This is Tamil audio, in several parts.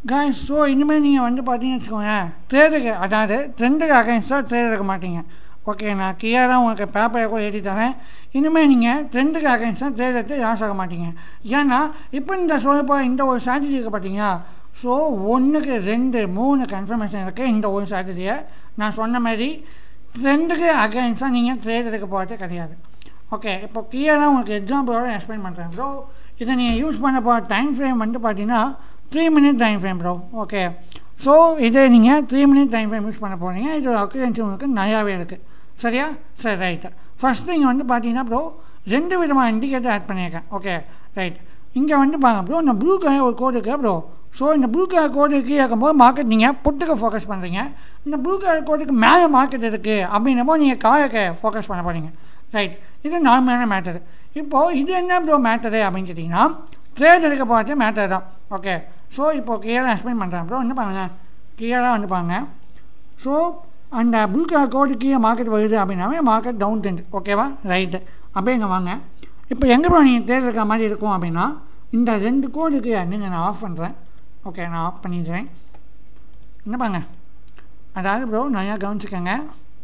guys ஸோ இனிமேல் நீங்கள் வந்து பார்த்தீங்கன்னு வச்சுக்கோங்க ட்ரேடுக்கு அதாவது ட்ரெண்டுக்கு அகைன்ஸ்டாக ட்ரேட் எடுக்க மாட்டீங்க ஓகே நான் கிளியராக உங்களுக்கு பேப்பரை கூட எழுதி தரேன் இனிமேல் நீங்கள் ட்ரெண்டுக்கு அகைன்ஸ்டாக ட்ரேட் எடுத்து லாஸ் ஆக மாட்டீங்க ஏன்னா இப்போ இந்த ஸோ இப்போ இந்த ஒரு ஸ்ட்ராட்டஜி இருக்குது பார்த்தீங்களா ஸோ ஒன்றுக்கு ரெண்டு மூணு கன்ஃபர்மேஷன் இருக்குது இந்த ஒரு ஸ்ட்ராட்டஜியை நான் சொன்ன மாதிரி ட்ரெண்டுக்கு அகைன்ஸ்டாக நீங்கள் ட்ரேட் எடுக்க போகிறது கிடையாது ஓகே இப்போ கிளியராக உங்களுக்கு எக்ஸாம்பிளோட எக்ஸ்பிளைன் பண்ணுறேன் ப்ரோ இதை நீங்கள் யூஸ் பண்ண போகிற டைம் ஃப்ரேம் வந்து பார்த்தீங்கன்னா three minute time frame bro okay so இதை நீங்கள் three minute time frame use பண்ண போகிறீங்க இதோட அக்குரன்சி உங்களுக்கு நிறையாவே இருக்குது சரியா சரி ரைட்டு ஃபஸ்ட் நீங்கள் வந்து பார்த்தீங்கன்னா ப்ரோ ரெண்டு விதமான இண்டிகேட்டர் ஆட் பண்ணியிருக்கேன் ஓகே ரைட் இங்கே வந்து பாருங்க ப்ரோ இந்த ப்ளூ கலர் ஒரு கோடு இருக்குது ப்ரோ ஸோ இந்த ப்ளூ கலர் கோடுக்கு இருக்கும்போது மார்க்கெட் நீங்கள் புட்டுக்கு ஃபோக்கஸ் பண்ணுறீங்க இந்த ப்ளூ கலர் கோடுக்கு மேலே மார்க்கெட் இருக்குது அப்படின்னப்போ நீங்கள் காலுக்கு ஃபோக்கஸ் பண்ண போகிறீங்க ரைட் இது நார்மலான மேட்டரு இப்போது இது என்ன ப்ரோ மேட்டரு அப்படின்னு கேட்டிங்கன்னா ட்ரேட் எடுக்க போகிறது மேட்டர் தான் ஓகே ஸோ இப்போ கிளியராக எக்ஸ்பிளைன் பண்ணுறேன் ப்ரோ வந்து பாருங்க கிளியராக வந்து பாருங்க ஸோ அந்த ப்ளூ கலர் கோடு கீழே மார்க்கெட் வருது அப்படின்னாவே மார்க்கெட் டவுன் ட்ரெண்ட் ஓகேவா ரைட்டு அப்படியே இங்கே வாங்க இப்போ எங்கே ப்ரோ நீங்கள் ட்ரேட் எடுக்கிற மாதிரி இருக்கும் அப்படின்னா இந்த ரெண்டு கோடுக்கு நீங்கள் நான் ஆஃப் பண்ணுறேன் ஓகே நான் ஆஃப் பண்ணிடுறேன் என்ன பாருங்க அதாவது ப்ரோ நல்லா கவனிச்சுக்கோங்க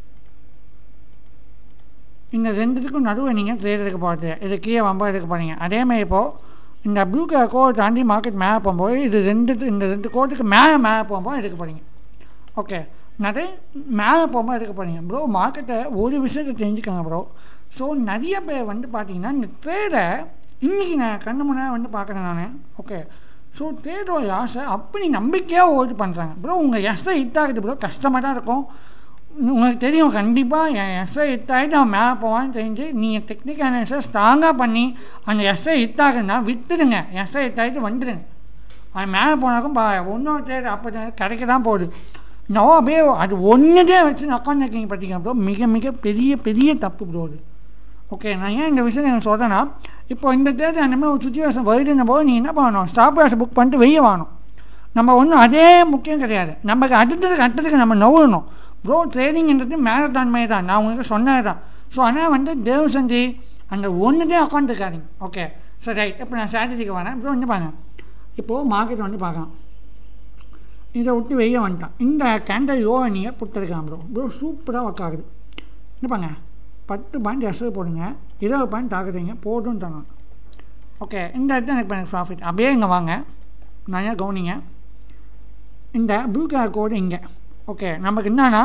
இந்த ரெண்டுத்துக்கும் நடுவில் நீங்கள் ட்ரேட் எடுக்க போகிறது இது கீழே வம்ப எடுக்க போகிறீங்க அதேமாதிரி இப்போது இந்த ப்ளூ கலர் கோடு தாண்டி மார்க்கெட் மேலே போகும்போது இது ரெண்டு இந்த ரெண்டு கோட்டுக்கு மேலே மேலே போகும்போது எடுக்க போகிறீங்க ஓகே நிறைய மேலே போகும்போது எடுக்க போகிறீங்க ப்ரோ மார்க்கெட்டை ஒரு விஷயத்தை தெரிஞ்சுக்கோங்க ப்ரோ ஸோ நிறைய பேர் வந்து பார்த்தீங்கன்னா இந்த ட்ரேடை இன்றைக்கி நான் கண்ணு முன்னாடி வந்து பார்க்குறேன் நான் ஓகே ஸோ ட்ரேடோட ஆசை அப்படி நம்பிக்கையாக ஓட்டு பண்ணுறாங்க ப்ரோ உங்கள் எஸ்ஐ ஹிட் ஆகுது ப்ரோ கஷ்டமாக தான் இருக்கும் உங்களுக்கு தெரியும் கண்டிப்பாக என் எஸ்ஐ ஹிட் ஆகிட்டு அவன் மேலே போவான்னு தெரிஞ்சு நீங்கள் டெக்னிக்கல் அனாலிசிஸ் ஸ்ட்ராங்காக பண்ணி அந்த எஸ்ஐ ஹிட் ஆகுதுன்னா விட்டுடுங்க எஸ்ஐ ஹிட் ஆகிட்டு வந்துடுங்க அவன் மேலே போனாக்கும் பா ஒன்றும் ட்ரேட் அப்போ கிடைக்க தான் போகுது நோ அப்படியே அது ஒன்றுதே வச்சு உட்காந்துருக்கீங்க பார்த்தீங்க ப்ரோ மிக மிக பெரிய பெரிய தப்பு ப்ரோ அது ஓகே நான் ஏன் இந்த விஷயம் எனக்கு சொல்கிறேன்னா இப்போ இந்த தேதி அந்த மாதிரி ஒரு சுச்சுவேஷன் வருதுன்ன போது நீங்கள் என்ன பண்ணணும் ஸ்டாப் லாஸ் புக் பண்ணிட்டு வெளியே வாங்கணும் நம்ம ஒன்றும் அதே முக்கியம் கிடையாது நமக்கு அடுத்ததுக்கு அடுத்ததுக்கு நம்ம நவுறணும் ப்ரோ ட்ரேடிங்ன்றது மேரத்தான் மாதிரி தான் நான் உங்களுக்கு சொன்னது தான் ஸோ ஆனால் வந்து தேவ் செஞ்சு அந்த ஒன்றுதே உட்காந்துருக்காதீங்க ஓகே சரி ரைட் இப்போ நான் ஸ்ட்ராட்டஜிக்கு வரேன் ப்ரோ வந்து பாருங்க இப்போது மார்க்கெட் வந்து பார்க்கலாம் இதை விட்டு வெளியே வந்துட்டான் இந்த கேண்டல் யோவை நீங்கள் புட்டிருக்கான் ப்ரோ ப்ரோ சூப்பராக ஒர்க் ஆகுது என்ன பாங்க பத்து பாயிண்ட் எஸ்ஸு போடுங்க இருபது பாயிண்ட் தாக்குறீங்க போட்டும் தரணும் ஓகே இந்த இடத்துல எனக்கு எனக்கு ப்ராஃபிட் அப்படியே இங்கே வாங்க நிறையா கவனிங்க இந்த ப்ளூ கலர் கோடு இங்கே ஓகே நமக்கு என்னன்னா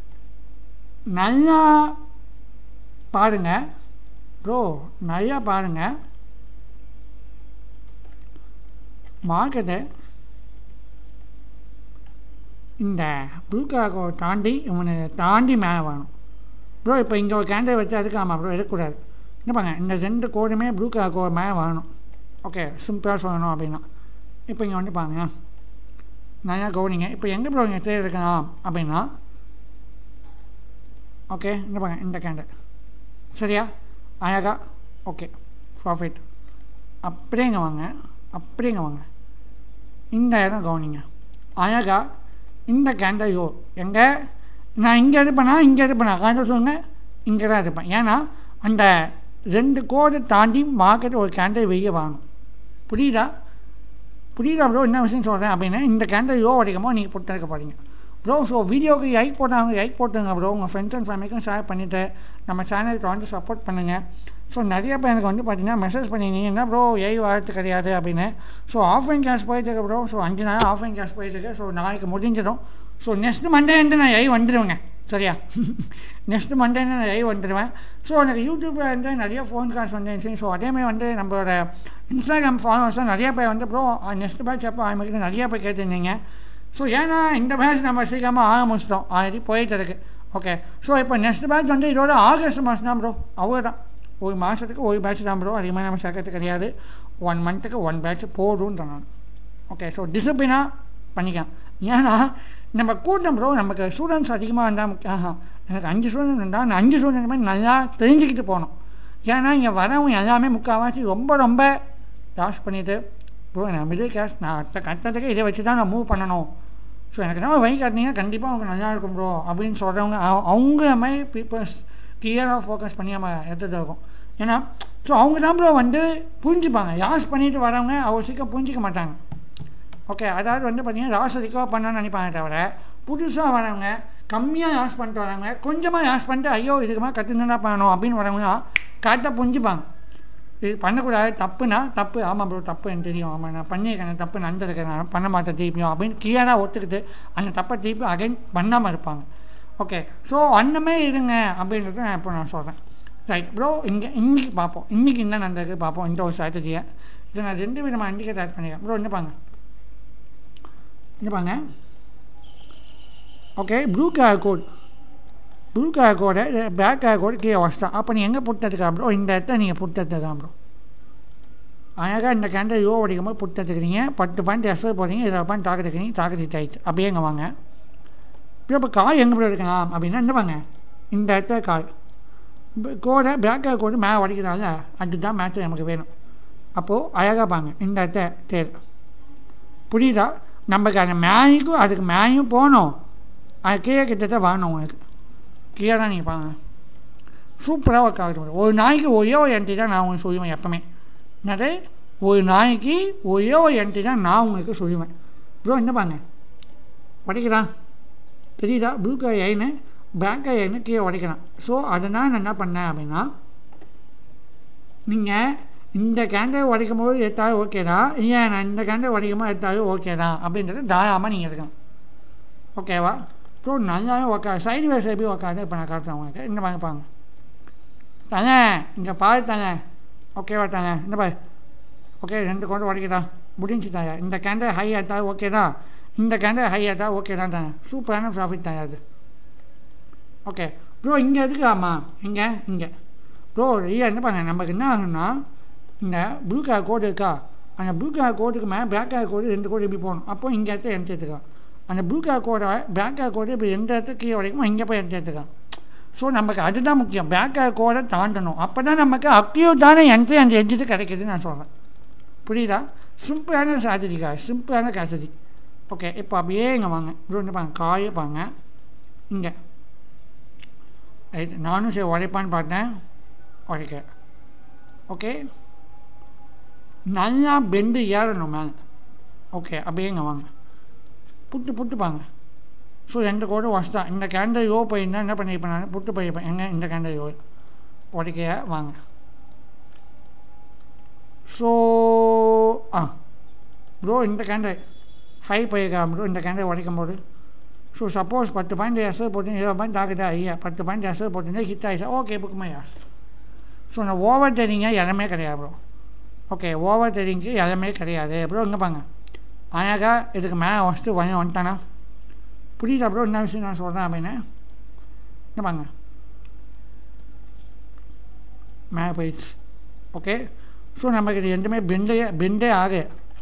நல்லா பாருங்கள் ப்ரோ நிறையா பாருங்கள் மார்க்கெட்டு இந்த ப்ளூ கலர் கோடை தாண்டி இவனை தாண்டி மேலே வரணும் ப்ரோ இப்போ இங்கே ஒரு கேண்டல் வச்சு அதுக்காமா ப்ரோ எடுக்கக்கூடாது என்ன பண்ண இந்த ரெண்டு கோடுமே ப்ளூ கலர் கோடு மேலே வரணும் ஓகே சிம்பிளாக சொல்லணும் அப்படின்னா இப்போ இங்கே வந்து பாருங்க நல்லா கவனிங்க இப்போ எங்கே ப்ரோ இங்கே ட்ரேட் எடுக்கலாம் அப்படின்னா ஓகே இந்த பாருங்க இந்த கேண்டல் சரியா அழகா ஓகே ப்ராஃபிட் அப்படியேங்க வாங்க அப்படியேங்க வாங்க இந்த இடம் கவனிங்க அழகா இந்த கேண்டல் யோ எங்கே நான் இங்கே இருப்பேனா இங்கே இருப்பேனா காரணம் சொல்லுங்க இங்கே தான் இருப்பேன் ஏன்னா அந்த ரெண்டு கோடை தாண்டி மார்க்கெட் ஒரு கேண்டல் வெளியே வாங்கணும் புரியுதா புரியுதா ப்ரோ என்ன விஷயம் சொல்கிறேன் அப்படின்னா இந்த கேண்டல் யோ உடைக்கும்போது நீங்கள் போட்டு இருக்க போகிறீங்க ப்ரோ ஸோ வீடியோக்கு லைக் போட்டாங்க லைக் போட்டுங்க ப்ரோ உங்கள் ஃப்ரெண்ட்ஸ் அண்ட் ஃபேமிலிக்கும் ஷேர் பண்ணிவிட்டு நம்ம சேனலுக்கு வந்து சப்போர்ட் பண்ணுங்கள் ஸோ நிறைய பேர் எனக்கு வந்து பார்த்தீங்கன்னா மெசேஜ் பண்ணியிருந்தீங்க என்ன ப்ரோ ஏஐ வாரத்து கிடையாது அப்படின்னு ஸோ ஆஃப்லைன் கிளாஸ் போயிட்டுருக்கு ப்ரோ ஸோ அஞ்சு நாள் ஆஃப்லைன் கிளாஸ் போயிட்டுருக்கு ஸோ நாளைக்கு முடிஞ்சிடும் ஸோ நெக்ஸ்ட் மண்டேருந்து நான் ஏஐ வந்துடுவேங்க சரியா நெக்ஸ்ட் மண்டேருந்து நான் ஏஐ வந்துடுவேன் ஸோ எனக்கு யூடியூப்பில் வந்து நிறைய ஃபோன் கால்ஸ் வந்துருந்துச்சு ஸோ அதேமாதிரி வந்து நம்மளோட இன்ஸ்டாகிராம் ஃபாலோவர்ஸ்லாம் நிறைய பேர் வந்து ப்ரோ நெக்ஸ்ட் பேட்ச் அப்போ ஆரம்பிக்கிட்டு நிறைய பேர் கேட்டிருந்தீங்க ஸோ ஏன்னா இந்த பேட்ச் நம்ம சீக்கிரமாக ஆரம்பிச்சிட்டோம் ஆல்ரெடி போயிட்டு இருக்கு ஓகே ஸோ இப்போ நெக்ஸ்ட் பேட்ச் வந்து இதோட ஆகஸ்ட் மாதம் தான் ப்ரோ அவ்வளோ தான் ஒரு மாதத்துக்கு ஒரு பேட்ச் தான் ப்ரோ அதிகமாக நம்ம சேர்க்கறது கிடையாது ஒன் மந்த்துக்கு ஒன் பேட்ச் போதும் நான் ஓகே ஸோ டிசிப்ளினாக பண்ணிக்கலாம் ஏன்னா நம்ம கூட்டம் ப்ரோ நமக்கு ஸ்டூடெண்ட்ஸ் அதிகமாக இருந்தால் ஆஹா எனக்கு அஞ்சு ஸ்டூடெண்ட் இருந்தால் நான் அஞ்சு ஸ்டூடெண்ட் மாதிரி நல்லா தெரிஞ்சுக்கிட்டு போகணும் ஏன்னா இங்கே வரவங்க எல்லாமே முக்கால்வாசி ரொம்ப ரொம்ப லாஸ் பண்ணிவிட்டு ப்ரோ நான் மிடில் கிளாஸ் நான் அடுத்த கட்டத்துக்கு இதை வச்சு தான் நான் மூவ் பண்ணணும் ஸோ எனக்கு என்ன வழி காட்டினீங்கன்னா கண்டிப்பாக அவங்க நல்லா இருக்கும் ப்ரோ அப்படின்னு சொல்கிறவங்க அவங்க மாதிரி பீப்புள்ஸ் கிளியராக ஃபோக்கஸ் பண்ணி நம்ம எடுத்துகிட்டு இருக்கோம் ஏன்னா ஸோ அவங்க தான் ப்ரோ வந்து புரிஞ்சுப்பாங்க யாஸ் பண்ணிட்டு வரவங்க அவ்வளோ சீக்கிரம் புரிஞ்சிக்க மாட்டாங்க ஓகே அதாவது வந்து பார்த்தீங்கன்னா லாஸ் ரிகவர் பண்ணணும்னு நினைப்பாங்க தவிர புதுசாக வரவங்க கம்மியாக யாஸ் பண்ணிட்டு வராங்க கொஞ்சமாக யாஸ் பண்ணிட்டு ஐயோ இதுக்கு மேலே கற்றுனா பண்ணணும் அப்படின்னு வரவங்க கரெக்டாக புரிஞ்சுப்பாங்க இது பண்ணக்கூடாது தப்புனா தப்பு ஆமாம் ப்ரோ தப்பு எனக்கு தெரியும் ஆமாம் நான் பண்ணியிருக்கேன் தப்பு நடந்திருக்கேன் நான் பண்ண மாட்டேன் திருப்பியும் அப்படின்னு கிளியராக ஒத்துக்கிட்டு அந்த தப்பை திருப்பி அகைன் பண்ணாமல் இருப்பாங்க ஓகே ஸோ அந்தமே இருங்க அப்படின்றத நான் இப்போ நான் சொல்கிறேன் ரைட் ப்ரோ இங்கே இன்றைக்கி பார்ப்போம் இன்றைக்கி என்ன நடந்திருக்கு பார்ப்போம் இந்த ஒரு ஸ்ட்ராட்டஜியை இதை நான் ரெண்டு விதமாக இண்டிகேட் ஆட் பண்ணிக்கிறேன் ப்ரோ என்ன பாங்க என்ன பாங்க ஓகே ப்ளூ கலர் கோட் ப்ளூ கலர் கோடை பேக் கலர் கோடு கீழே வச்சிட்டான் அப்போ நீ எங்கே புட்டத்துக்கா ப்ரோ இந்த இடத்த நீங்கள் புட்டத்துக்கா ப்ரோ அழகாக இந்த கேண்டல் யோ அடிக்கும் போது புட்டத்துக்கிறீங்க பத்து பாயிண்ட் எஸ்எல் போகிறீங்க இருபது பாயிண்ட் டாக்கெட் இருக்கிறீங்க டாக்கெட் ஹிட் ஆயிடுச்சு அப்படியே எங்கே வாங்க இப்போ இப்போ காய் எங்கே போய் இருக்கலாம் அப்படின்னா என்ன வாங்க இந்த இடத்துல காய் கோடை பேக் கலர் கோடு மேலே உடைக்கிறாங்க அதுதான் மேட்ச் நமக்கு வேணும் அப்போது அழகாக பாங்க இந்த இடத்த தேர் புரியுதா நமக்கு அந்த மேயுக்கும் அதுக்கு மேயும் போகணும் அது கீழே கிட்டத்தட்ட வாங்கணும் உங்களுக்கு கீழே தான் நீங்கள் பாருங்க சூப்பராக ஒர்க் ஆகுது ஒரு நாளைக்கு ஒரே ஒரு என்ட்ரி தான் நான் உங்களுக்கு சொல்லுவேன் எப்போவுமே என்னது ஒரு நாளைக்கு ஒரே ஒரு என்ட்ரி தான் நான் உங்களுக்கு சொல்லுவேன் ப்ரோ என்ன பாங்க உடைக்கிறான் தெரியுதா ப்ளூ கலர் ஐனு பேக் கலர் ஐனு கீழே உடைக்கிறான் ஸோ அதனால் நான் என்ன பண்ணேன் அப்படின்னா நீங்கள் இந்த கேண்டல் உடைக்கும் போது எடுத்தாலும் ஓகே தான் இல்லை நான் இந்த கேண்டல் உடைக்கும் போது எடுத்தாலும் ஓகே தான் அப்படின்றது தாராளமாக நீங்கள் எடுக்கலாம் ஓகேவா ப்ரோ நல்லாவே உக்காது சைடு வேஸ் எப்படி உக்காது இப்போ நான் காட்டுறேன் உங்களுக்கு இந்த மாதிரி பாருங்க தாங்க இங்கே பாரு தாங்க ஓகேவா தாங்க இந்த பாரு ஓகே ரெண்டு கொண்டு உடைக்கிறா முடிஞ்சு தாங்க இந்த கேண்டல் ஹை ஆட்டா ஓகே தான் இந்த கேண்டல் ஹை ஆட்டா ஓகே தான் தாங்க சூப்பரான ப்ராஃபிட் தாங்க அது ஓகே ப்ரோ இங்கே எதுக்கு ஆமாம் இங்கே இங்கே ப்ரோ ஐயா என்ன பண்ண நமக்கு என்ன ஆகும்னா இந்த ப்ளூ கலர் கோடு இருக்கா அந்த ப்ளூ கலர் கோடுக்கு மேலே பிளாக் கலர் கோடு ரெண்டு கோடு இப்படி போகணும் அப்போ இங்கே இடத்த எடுத்து எடுத்துக்கலாம் அந்த ப்ளூ கலர் கோடை பிளாக் கலர் கோடு இப்போ எந்த இடத்துக்கு கீழே வரைக்கும் இங்கே போய் எடுத்து எடுத்துக்கலாம் ஸோ நமக்கு அதுதான் முக்கியம் பிளாக் கலர் கோடை தாண்டணும் அப்போ தான் நமக்கு அக்யூட்டான என்ட்ரி அந்த எட்ஜுக்கு கிடைக்குதுன்னு நான் சொல்கிறேன் புரியுதா சிம்பிளான ஸ்ட்ராட்டஜிக்கா சிம்பிளான கேசதி ஓகே இப்போ அப்படியே இங்கே வாங்க ப்ரோ என்ன பாங்க காயே பாங்க இங்கே ரைட் நானும் சரி உடைப்பான்னு பார்த்தேன் உடைக்க ஓகே நல்லா பெண்டு ஏறணும் மேலே ஓகே அப்படியே இங்கே வாங்க புட்டு புட்டு பாங்க ஸோ ரெண்டு கோடு வஸ்தா இந்த கேண்டல் யோ போயிருந்தா என்ன பண்ணியிருப்பேன் நான் புட்டு போயிருப்பேன் எங்கே இந்த கேண்டல் யோ உடைக்க வாங்க ஸோ ஆ ப்ரோ இந்த கேண்டல் ஹை போயிருக்கா ப்ரோ இந்த கேண்டல் உடைக்கும் போது ஸோ சப்போஸ் பத்து பாயிண்ட் எஸ்ஸு போட்டு இருபது பாயிண்ட் ஆகுதா ஐயா பத்து பாயிண்ட் எஸ்ஸு போட்டு ஹிட் ஆகிடுச்சா ஓகே புக் மை யாஸ் ஸோ நான் ஓவர் ட்ரேடிங்க இடமே கிடையாது ப்ரோ ஓகே ஓவர் ட்ரேடிங்க்கு இடமே கிடையாது ப்ரோ இங்கே பாங்க அழகாக இதுக்கு மேலே வச்சுட்டு வாங்கி வந்துட்டானா புரியுதா ப்ரோ என்ன விஷயம் நான் சொல்கிறேன் அப்படின்னு இங்கே பாங்க மேலே போயிடுச்சு ஓகே ஸோ நமக்கு இது எதுவுமே பெண்டே பெண்டே ஆகு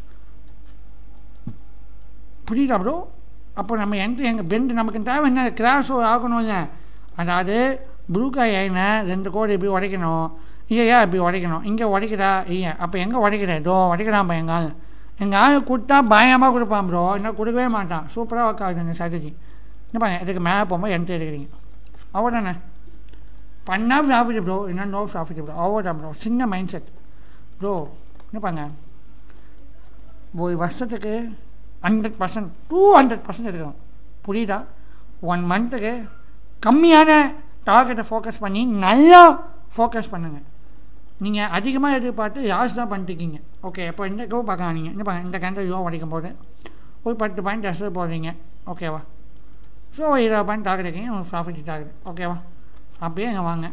புரியுதா ப்ரோ அப்போ நம்ம எந்த எங்கள் பெண்டு நமக்கு தேவை என்ன கிராஸ் ஆகணும்ல அதாவது ப்ளூ காய் ஐனை ரெண்டு கோடு இப்படி உடைக்கணும் ஐயா இப்படி உடைக்கணும் இங்கே உடைக்கிறா ஐயா அப்போ எங்கே உடைக்கிறேன் இதோ உடைக்கிறான் எங்கள் ஆள் எங்கள் ஆள் கொடுத்தா பயமாக கொடுப்பான் ப்ரோ என்ன கொடுக்கவே மாட்டான் சூப்பராக ஒர்க் ஆகுது இந்த ஸ்ட்ராட்டஜி என்ன பண்ண இதுக்கு மேலே போகும்போது என்ட்ரி எடுக்கிறீங்க அவ்வளோதானே பண்ணால் ப்ராஃபிட் ப்ரோ என்ன நோ ப்ராஃபிட் ப்ரோ அவ்வளோதான் ப்ரோ சின்ன மைண்ட் செட் ப்ரோ என்ன பண்ண ஒரு வருஷத்துக்கு hundred percent two hundred percent எடுக்கணும் புரியுதா ஒன் மந்த்துக்கு கம்மியான டார்கெட்டை ஃபோக்கஸ் பண்ணி நல்லா ஃபோக்கஸ் பண்ணுங்கள் நீங்கள் அதிகமாக எதிர்பார்த்து யாஸ் தான் பண்ணிட்டுருக்கீங்க ஓகே இப்போ இந்த கோ பார்க்கலாம் நீங்கள் என்ன பண்ண இந்த கேண்டல் யோ உடைக்கும் போது ஒரு பத்து பாயிண்ட் எஸ்ஸு போடுறீங்க ஓகேவா ஸோ ஒரு இருபது பாயிண்ட் டார்கெட் இருக்கீங்க உங்களுக்கு ப்ராஃபிட் ஆகுது ஓகேவா அப்படியே இங்கே வாங்க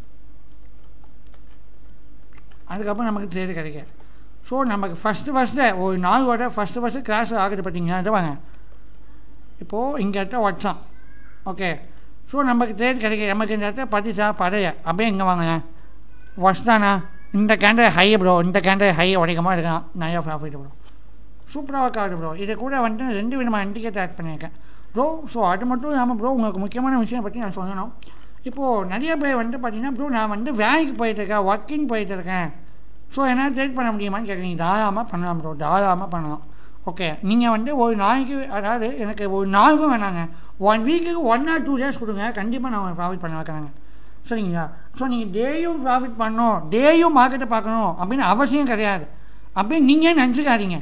அதுக்கப்புறம் நமக்கு ட்ரேடு கிடைக்காது ஸோ நமக்கு ஃபஸ்ட்டு ஃபஸ்ட்டு ஒரு நாளோட ஃபஸ்ட்டு ஃபஸ்ட்டு கிராஷ் ஆகுது பார்த்தீங்கன்னா இது வாங்க இப்போது இங்கே இடத்த வச்சான் ஓகே ஸோ நமக்கு ட்ரேட் கிடைக்க நமக்கு இந்த இடத்த பத்திச்சா பதைய அப்படியே இங்கே வாங்க வஸ்தானா இந்த கேண்டல் ஹை ப்ரோ இந்த கேண்டல் ஹை உடைக்கமாக இருக்கான் நிறையா ப்ராஃபிட் ப்ரோ சூப்பராக ஒர்க் ஆகுது ப்ரோ இதை கூட வந்துட்டு ரெண்டு விதமாக இண்டிகேட்டர் ஆட் பண்ணியிருக்கேன் ப்ரோ ஸோ அது மட்டும் இல்லாமல் ப்ரோ உங்களுக்கு முக்கியமான விஷயம் பற்றி நான் சொல்லணும் இப்போது நிறைய பேர் வந்து பார்த்தீங்கன்னா ப்ரோ நான் வந்து வேலைக்கு போயிட்டுருக்கேன் ஒர்க்கிங் போயிட்டுருக்கேன் ஸோ என்னால் ட்ரேட் பண்ண முடியுமான்னு கேட்குறீங்க தாராளமாக பண்ணலாம் ப்ரோ தாராளமாக பண்ணலாம் ஓகே நீங்கள் வந்து ஒரு நாளைக்கு அதாவது எனக்கு ஒரு நாளுக்கும் வேணாங்க ஒன் வீக்குக்கு ஒன் ஆர் டூ டேஸ் கொடுங்க கண்டிப்பாக நான் ப்ராஃபிட் பண்ண வைக்கிறேங்க சரிங்களா ஸோ நீங்கள் டேயும் ப்ராஃபிட் பண்ணணும் டேயும் மார்க்கெட்டை பார்க்கணும் அப்படின்னு அவசியம் கிடையாது அப்படின்னு நீங்கள் நினச்சிக்காதீங்க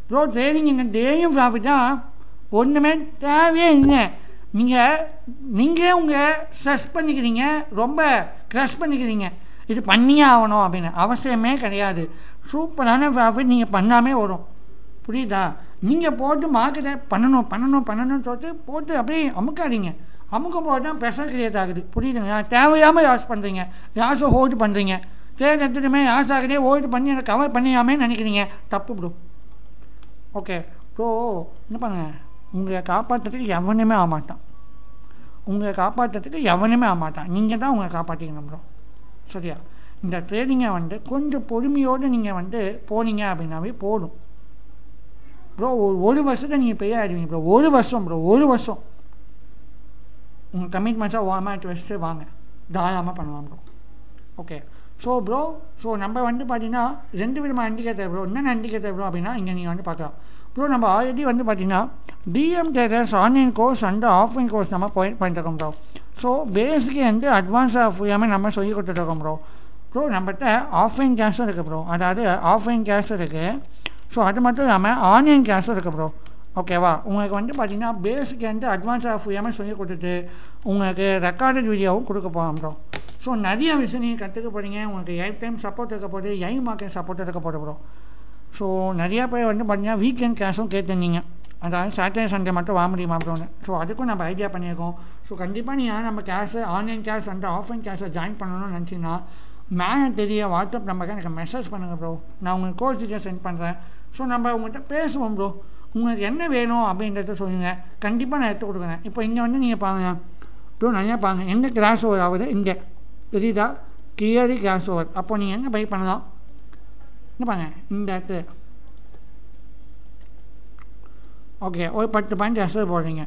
ப்ரோ ட்ரேடிங் இந்த டேயும் ப்ராஃபிட்டாக ஒன்றுமே தேவையே இல்லை நீங்கள் நீங்களே உங்கள் ஸ்ட்ரெஸ் பண்ணிக்கிறீங்க ரொம்ப க்ரஷ் பண்ணிக்கிறீங்க இது பண்ணியே ஆகணும் அப்படின்னு அவசியமே கிடையாது சூப்பரான ப்ராஃபிட் நீங்கள் பண்ணாமே வரும் புரியுதா நீங்கள் போட்டு மார்க்கெட்டை பண்ணணும் பண்ணணும் பண்ணணும்னு சொல்லிட்டு போட்டு அப்படியே அமுக்காதீங்க அமுக்கும் போது தான் ப்ரெஷர் கிரியேட் ஆகுது புரியுதுங்களா தேவையாமல் யாஸ் பண்ணுறீங்க யாஸை ஹோல்டு பண்ணுறீங்க தேர்ட் எடுத்துட்டுமே யாஸ் ஆகுதே ஹோல்டு பண்ணி அதை கவர் பண்ணியாமே நினைக்கிறீங்க தப்பு ப்ரோ ஓகே ப்ரோ என்ன பண்ணுங்க உங்களை காப்பாற்றுறதுக்கு எவனுமே ஆகமாட்டான் உங்களை காப்பாற்றுறதுக்கு எவனுமே ஆகமாட்டான் நீங்கள் தான் உங்களை காப்பாற்றிக்கணும் ப்ரோ சரியா இந்த ட்ரேடிங்கை வந்து கொஞ்சம் பொறுமையோடு நீங்கள் வந்து போனீங்க அப்படின்னாவே போதும் ப்ரோ ஒரு வருஷத்தை நீங்கள் பெரிய ஆயிடுவீங்க ப்ரோ ஒரு வருஷம் ப்ரோ ஒரு வருஷம் உங்கள் கமிட்மெண்ட்ஸாக வாமாட்டு வச்சுட்டு வாங்க தாராளமாக பண்ணலாம் bro okay so bro so நம்ம வந்து பார்த்தீங்கன்னா ரெண்டு விதமான இண்டிகேட்டர் ப்ரோ என்னென்ன இண்டிகேட்டர் ப்ரோ அப்படின்னா இங்கே நீங்கள் வந்து பார்க்கலாம் ப்ரோ நம்ம ஆல்ரெடி வந்து பார்த்தீங்கன்னா DM traders online course and offline course நம்ம போய் பண்ணிட்டுருக்கோம் ப்ரோ ஸோ பேசிக்கு வந்து அட்வான்ஸாக ஃபுல்லாமே நம்ம சொல்லி கொடுத்துட்ருக்கோம் ப்ரோ ப்ரோ நம்மகிட்ட ஆஃப்லைன் கேஷும் இருக்குது ப்ரோ அதாவது ஆஃப்லைன் கேஷ் இருக்குது ஸோ அது மட்டும் இல்லாமல் ஆன்லைன் கேஷும் இருக்குது ப்ரோ ஓகேவா உங்களுக்கு வந்து பார்த்தீங்கன்னா பேசிக் வந்து அட்வான்ஸாக ஃபுல்லாமே சொல்லி கொடுத்துட்டு உங்களுக்கு ரெக்கார்டட் வீடியோவும் கொடுக்க போகிறோம் ப்ரோ ஸோ நிறைய விஷயம் நீங்கள் கற்றுக்க போகிறீங்க உங்களுக்கு லைஃப் டைம் சப்போர்ட் இருக்க போகுது யை மார்க்கெட் சப்போர்ட் இருக்க போகுது ப்ரோ ஸோ நிறையா பேர் வந்து பார்த்தீங்கன்னா வீக்கெண்ட் கேஷும் கேட்டிருந்தீங்க அதாவது சாட்டர்டே சண்டே மட்டும் வாங்க முடியுமா ப்ரோன்னு ஸோ அதுக்கும் நம்ம ஐடியா பண்ணியிருக்கோம் ஸோ கண்டிப்பாக நீங்கள் நம்ம கேஷு ஆன்லைன் கேஷ் வந்து ஆஃப்லைன் கேஷை ஜாயின் பண்ணணும்னு நினச்சிங்கன்னா மேலே தெரிய வாட்ஸ்அப் நம்பருக்கு எனக்கு மெசேஜ் பண்ணுங்கள் ப்ரோ நான் உங்களுக்கு கோர்ஸ் டீட்டெயில் சென்ட் பண்ணுறேன் ஸோ நம்ம உங்கள்கிட்ட பேசுவோம் ப்ரோ உங்களுக்கு என்ன வேணும் அப்படின்றத சொல்லுங்கள் கண்டிப்பாக நான் எடுத்து கொடுக்குறேன் இப்போ இங்கே வந்து நீங்கள் பாருங்கள் ப்ரோ நிறையா பாருங்கள் எங்கே கிராஸ் ஓவர் ஆகுது இங்கே தெரியுதா கிளியரி கிராஸ் ஓவர் அப்போ நீங்கள் எங்கே பை பண்ணலாம் என்ன பாருங்க இந்த இடத்துல ஓகே ஒரு பத்து பாயிண்ட் எஸ்எல் போடுறீங்க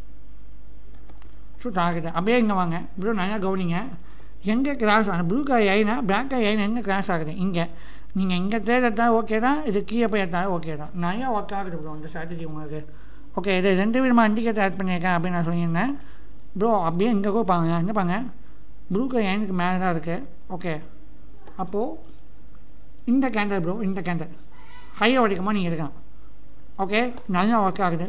ஸோ ஆகுது அப்படியே இங்கே வாங்க ப்ரோ நல்லா கவனிங்க எங்கே கிராஸ் ஆகும் ப்ளூ காய் ஐனா பிளாக் காய் ஐனா எங்கே கிராஸ் ஆகுது இங்கே நீங்கள் இங்கே தேர்தா ஓகே தான் இது கீழே போய் எடுத்தாலும் ஓகே தான் நிறையா ஒர்க் ஆகுது ப்ரோ இந்த ஸ்ட்ராட்டஜி உங்களுக்கு ஓகே இது ரெண்டு விதமாக இண்டிகேட்டர் ஆட் பண்ணியிருக்கேன் அப்படின்னு நான் சொல்லியிருந்தேன் ப்ரோ அப்படியே இங்கே கூட பாருங்க என்ன பாருங்க ப்ளூ காய் ஐனுக்கு மேலே தான் இருக்குது ஓகே அப்போது இந்த கேண்டல் ப்ரோ இந்த கேண்டல் ஹையை உடைக்கமாக நீங்கள் எடுக்கலாம் ஓகே நல்லா ஒர்க் ஆகுது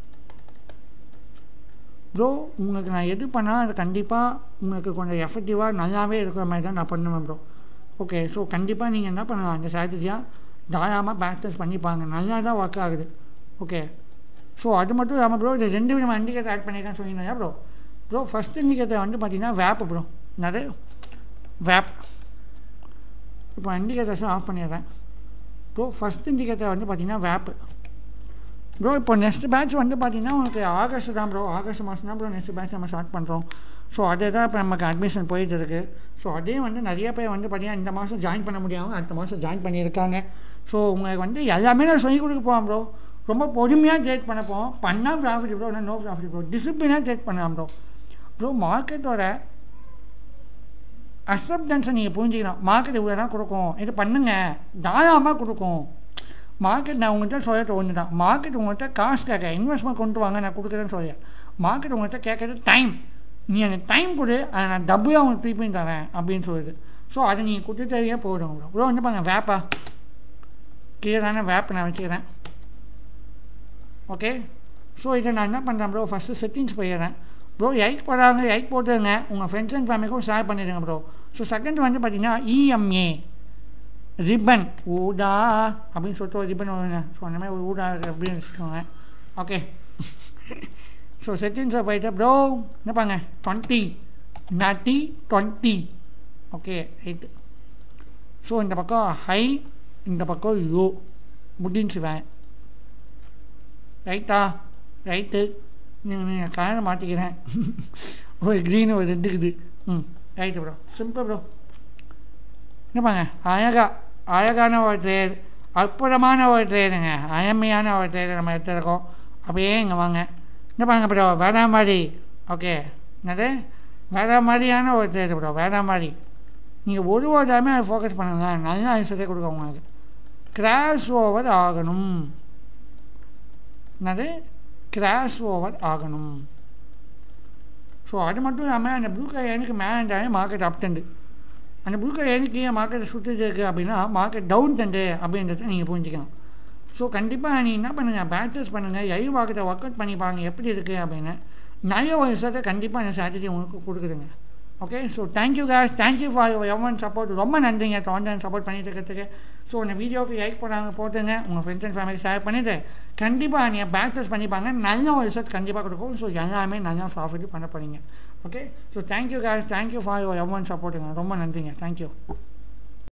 ப்ரோ உங்களுக்கு நான் எது பண்ணால் அது கண்டிப்பாக உங்களுக்கு கொஞ்சம் எஃபெக்டிவாக நல்லாவே இருக்கிற மாதிரி தான் நான் பண்ணுவேன் ப்ரோ ஓகே ஸோ கண்டிப்பாக நீங்கள் என்ன பண்ணலாம் அந்த ஸ்ட்ராட்டஜியாக தாராளமாக ப்ராக்டிஸ் பண்ணிப்பாங்க நல்லா தான் ஒர்க் ஆகுது ஓகே ஸோ அது மட்டும் இல்லாமல் ப்ரோ இது ரெண்டு விதமாக இண்டிகேட்டர் ஆட் பண்ணியிருக்கேன்னு சொன்னீங்கன்னா ப்ரோ ப்ரோ ஃபஸ்ட் இண்டிகேட்டர் வந்து பார்த்தீங்கன்னா வேப் ப்ரோ நிறைய வேப் இப்போ இண்டிகேட்டர்ஸும் ஆஃப் பண்ணிடுறேன் ப்ரோ ஃபஸ்ட் இண்டிகேட்டர் வந்து பார்த்தீங்கன்னா வேப்பு ப்ரோ இப்போ நெக்ஸ்ட் பேட்ச் வந்து பார்த்தீங்கன்னா உங்களுக்கு ஆகஸ்ட் தான் ப்ரோ ஆகஸ்ட் மாதம் தான் ப்ரோ நெக்ஸ்ட் பேட்ச் நம்ம ஸ்டார்ட் பண்ணுறோம் ஸோ அதே தான் இப்போ நமக்கு அட்மிஷன் போயிட்டு இருக்குது ஸோ அதே வந்து நிறைய பேர் வந்து பார்த்தீங்கன்னா இந்த மாதம் ஜாயின் பண்ண முடியாமல் அடுத்த மாதம் ஜாயின் பண்ணியிருக்காங்க ஸோ உங்களுக்கு வந்து எல்லாமே நான் சொல்லிக் கொடுக்க போவோம் ப்ரோ ரொம்ப பொறுமையாக ட்ரேட் பண்ண போவோம் பண்ணால் profit bro no profit bro டிசிப்ளினாக ட்ரேட் பண்ணலாம் ப்ரோ ப்ரோ மார்க்கெட்டோட அக்செப்டன்ஸை நீங்கள் புரிஞ்சுக்கணும் மார்க்கெட் இவ்வளோ தான் கொடுக்கும் இது பண்ணுங்கள் தாராளமாக கொடுக்கும் மார்க்கெட் நான் உங்கள்கிட்ட சொல்லிட்டு ஒன்று தான் மார்க்கெட் உங்கள்கிட்ட காசு கேட்க இன்வெஸ்ட்மெண்ட் கொண்டு வாங்க நான் கொடுக்குறேன்னு சொல்ல மார்க்கெட் உங்கள்கிட்ட கேட்குறது டைம் நீ எனக்கு டைம் கொடு அதை நான் டபுளாக உங்களுக்கு திருப்பி தரேன் அப்படின்னு சொல்லுது ஸோ அதை நீங்கள் கொடுத்துட்டே போயிடும் ப்ரோ ப்ரோ வந்து பாருங்க வேப்பா கிளியரான வேப் நான் வச்சுக்கிறேன் ஓகே ஸோ இதை நான் என்ன பண்ணுறேன் ப்ரோ ஃபஸ்ட்டு செட்டிங்ஸ் போயிடுறேன் ப்ரோ எயிட் போடுறாங்க எயிட் போட்டுருங்க உங்கள் ஃப்ரெண்ட்ஸ் அண்ட் ஃபேமிலிக்கும் ஷேர் பண்ணிடுங்க ப்ரோ ஸோ செகண்ட் வந்து பார்த்தீங்கன்னா இஎம்ஏ ரிப்பன் ஊடா அப்படின்னு சொல்லிட்டு ஒரு ரிப்பன் வருங்க ஸோ அந்த மாதிரி ஒரு ஊடா அப்படின்னு வச்சுக்கோங்க ஓகே ஸோ செட்டிங்ஸில் போயிட்டு ப்ரோ என்னப்பாங்க டுவெண்ட்டி நாட்டி டுவெண்ட்டி ஓகே ரைட்டு ஸோ இந்த பக்கம் ஹை இந்த பக்கம் லோ முடிஞ்சுவேன் ரைட்டா ரைட்டு நீங்கள் நீங்கள் கலரை மாற்றிக்கிறேன் ஒரு க்ரீன் ஒரு ரெட்டுக்குது ம் ரைட்டு ப்ரோ சிம்பிள் ப்ரோ என்னப்பாங்க அழகா அழகான ஒரு ட்ரேட் அற்புதமான ஒரு ட்ரேடுங்க அயமையான ஒரு ட்ரேடு நம்ம எடுத்துருக்கோம் அப்படியே இங்கே வாங்க என்ன பாருங்க ப்ரோ வேற மாதிரி ஓகே என்னது வேற மாதிரியான ஒரு ட்ரேடு ப்ரோ வேற மாதிரி நீங்கள் ஒரு ஒரு டைமே அதை ஃபோக்கஸ் பண்ணுங்க நல்ல ஆன்சரே கொடுக்க உங்களுக்கு கிராஷ் ஓவர் ஆகணும் என்னது கிராஷ் ஓவர் ஆகணும் ஸோ அது மட்டும் இல்லாமல் அந்த ப்ளூ கலர் எனக்கு மேலே இருந்தாலே மார்க்கெட் அப் டெண்டு அந்த ப்ளூ கலர் எனக்கு மார்க்கெட் சுற்றிட்டு இருக்குது அப்படின்னா மார்க்கெட் டவுன் டெண்டு அப்படின்றத நீங்கள் புரிஞ்சுக்கலாம் ஸோ கண்டிப்பாக நீ என்ன பண்ணுங்கள் ப்ராக்டிஸ் பண்ணுங்கள் எய் வாக்கிட்ட ஒர்க் அவுட் பண்ணி பாருங்க எப்படி இருக்குது அப்படின்னு நிறைய ஒரு ரிசல்ட்டை கண்டிப்பாக இந்த ஸ்ட்ராட்டஜி உங்களுக்கு கொடுக்குதுங்க okay so thank you guys thank you for your even support ரொம்ப நன்றிங்க தொடர்ந்து சப்போர்ட் பண்ணிட்டு இருக்கிறதுக்கு ஸோ இந்த வீடியோக்கு லைக் போடாங்க போட்டுங்க உங்கள் ஃப்ரெண்ட்ஸ் அண்ட் ஃபேமிலி ஷேர் பண்ணிவிட்டு கண்டிப்பாக நீங்கள் ப்ராக்டிஸ் பண்ணி பாருங்க நல்ல ஒரு ரிசல்ட் கண்டிப்பாக கொடுக்கும் ஸோ எல்லாமே நல்லா ப்ராஃபிட் பண்ண போகிறீங்க okay so thank you guys thank you for your even சப்போர்ட்டுங்க ரொம்ப நன்றிங்க தேங்க்யூ